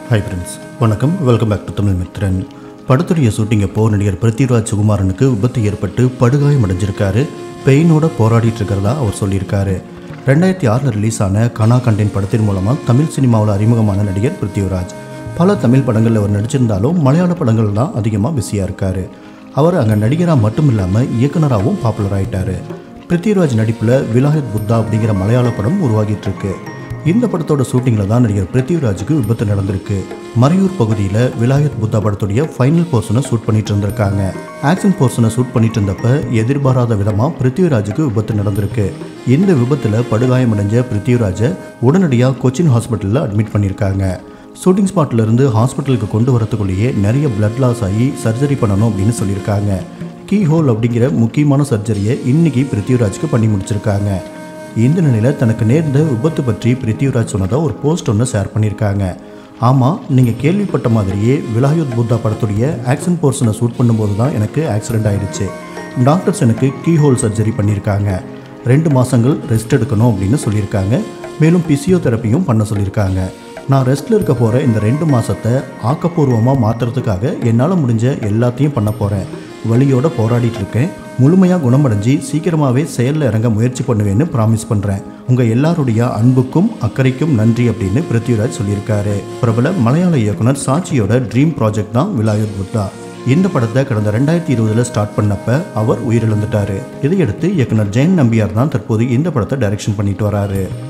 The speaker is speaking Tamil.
ஹாய் ஃப்ரெண்ட்ஸ் வணக்கம் welcome back to Tamil Mithran படத்துடைய ஷூட்டிங் அப்போ நடிகர் பிருத்திவிராஜ் சுகுமாரனுக்கு விபத்து ஏற்பட்டு படுகாயம் அடைஞ்சிருக்காரு பெயினோட போராடிட்டு இருக்கிறதா அவர் சொல்லியிருக்காரு ரெண்டாயிரத்தி ஆறில் ரிலீஸ் ஆன கனா கண்டேன் படத்தின் மூலமாக தமிழ் சினிமாவில் அறிமுகமான நடிகர் பிருத்திவிராஜ் பல தமிழ் படங்களில் அவர் நடிச்சிருந்தாலும் மலையாள படங்கள் தான் அதிகமாக பிஸியாக இருக்கார் அவர் அங்கே நடிகராக மட்டும் இல்லாமல் இயக்குனராகவும் பாப்புலர் ஆயிட்டாரு பிருத்திவிராஜ் நடிப்பில் விலாயத் புத்தா அப்படிங்கிற மலையாள படம் உருவாகிட்டு இருக்கு இந்த படத்தோட ஷூட்டிங்கில் தான் நடிகர் பிருத்திவிராஜுக்கு விபத்து நடந்திருக்கு மறையூர் பகுதியில் விலாயத் புத்தா படத்துடைய ஃபைனல் போர்ஷனை ஷூட் பண்ணிட்டு இருந்திருக்காங்க ஆக்ஷன் போர்ஷனை ஷூட் பண்ணிட்டு இருந்தப்ப எதிர்பாராத விதமாக பிருத்திவிராஜுக்கு விபத்து நடந்திருக்கு இந்த விபத்தில் படுகாயமடைஞ்ச பிருத்திவிராஜை உடனடியாக கொச்சின் ஹாஸ்பிட்டலில் அட்மிட் பண்ணியிருக்காங்க ஷூட்டிங் ஸ்பாட்ல இருந்து ஹாஸ்பிட்டலுக்கு கொண்டு வரத்துக்குள்ளேயே நிறைய பிளட் லாஸ் ஆகி சர்ஜரி பண்ணணும் அப்படின்னு சொல்லியிருக்காங்க கீ ஹோல் அப்படிங்கிற முக்கியமான சர்ஜரியை இன்னைக்கு பிருத்திவிராஜுக்கு பண்ணி முடிச்சிருக்காங்க இந்த நிலையில் தனக்கு நேர்ந்த விபத்து பற்றி பிருத்திவிராஜ் சொன்னதாக ஒரு போஸ்ட் ஒன்று ஷேர் பண்ணியிருக்காங்க ஆமாம் நீங்கள் கேள்விப்பட்ட மாதிரியே விலாயுத் புத்தா படத்துடைய ஆக்ஷன் போர்ஷனை ஷூட் பண்ணும்போது தான் எனக்கு ஆக்சிடென்ட் ஆயிடுச்சு டாக்டர்ஸ் எனக்கு கீ ஹோல் சர்ஜரி பண்ணியிருக்காங்க ரெண்டு மாதங்கள் ரெஸ்ட் எடுக்கணும் அப்படின்னு சொல்லியிருக்காங்க மேலும் பிசியோதெரப்பியும் பண்ண சொல்லியிருக்காங்க நான் ரெஸ்ட்டில் இருக்க போகிற இந்த ரெண்டு மாதத்தை ஆக்கப்பூர்வமாக மாற்றுறதுக்காக என்னால் முடிஞ்ச எல்லாத்தையும் பண்ண போகிறேன் வலியோட போராடிட்டு இருக்கேன் முழுமையாக குணமடைஞ்சு சீக்கிரமாகவே செயலில் இறங்க முயற்சி பண்ணுவேன்னு ப்ராமிஸ் பண்ணுறேன் உங்கள் எல்லாருடைய அன்புக்கும் அக்கறைக்கும் நன்றி அப்படின்னு பிருத்திவிராஜ் சொல்லியிருக்காரு பிரபல மலையாள இயக்குனர் சாட்சியோட ட்ரீம் ப்ராஜெக்ட் தான் விலாயுத் புத்தா இந்த படத்தை கடந்த ரெண்டாயிரத்தி இருபதுல ஸ்டார்ட் பண்ணப்ப அவர் உயிரிழந்துட்டாரு இதையடுத்து இயக்குனர் ஜெயன் நம்பியார் தான் தற்போது இந்த படத்தை டைரக்ஷன் பண்ணிட்டு வராரு